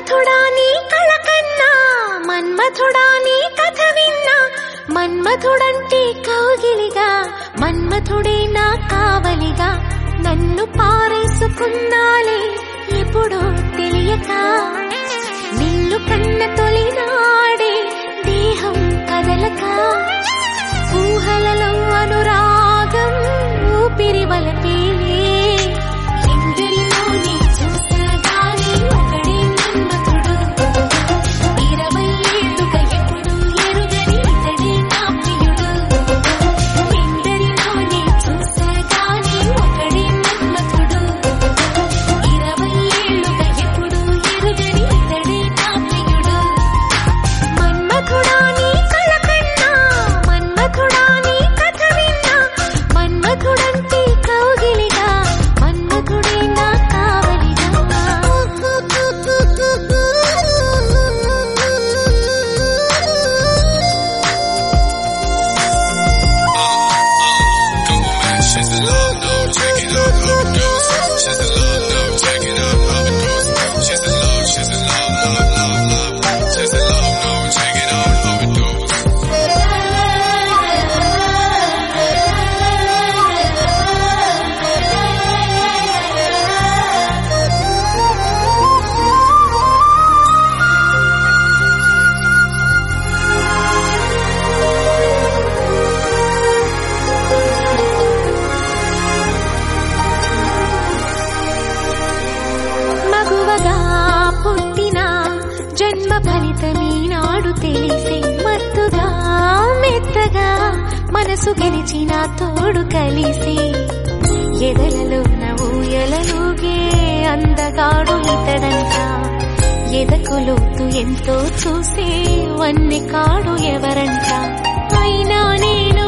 మన్మథుడా నీ కళ కన్నా మన్మథుడా నీ కథ విన్నా మన్మథుడంటే కౌగిలిగా మన్మథుడే నా కావలిగా నన్ను పారేసుకున్నాలే ఎప్పుడో తెలియక నిన్ను కన్న తొలినాడే దేహం కదలక ఊహలలో అనురాగం ఊపిరి వలపేలే ఎందరిలోనే చూసగానే ఒకడే మన్మథుడు ఇరవై ఏళ్ళుగా ఎప్పుడు ఎరుగని ఇతడే నా ప్రియుడు ఎందరిలోనే చూసగానే ఒకడే మన్మథుడు ఇరవై ఏళ్ళుగా ఎప్పుడు ఎరుగని ఇతడే నా ప్రియుడు మన్మథుడా నీ కళ కన్నా మన్మథుడా నీ కథ విన్నా మన్మథుడంటే కౌగిలిగా మన్మథుడే నా Come on, man, she's the love, no, check it out, overdose. She's the love, no, check it out, overdose. She's the love, she's the love, love, love, love. She's the love, no, check it out, overdose. మగువగా పుట్టిన జన్మ ఫలితమీనాడు తెలిసే మత్తుగా మెత్తగా మనసు గెలిచిన తోడు కలిసి ఎదలలోన ఊయలలుగే అందగాడు ఇతడంట ఎదకు లోతు ఎంతో చూసే వన్నె కాడు ఎవరంట అయినా నేను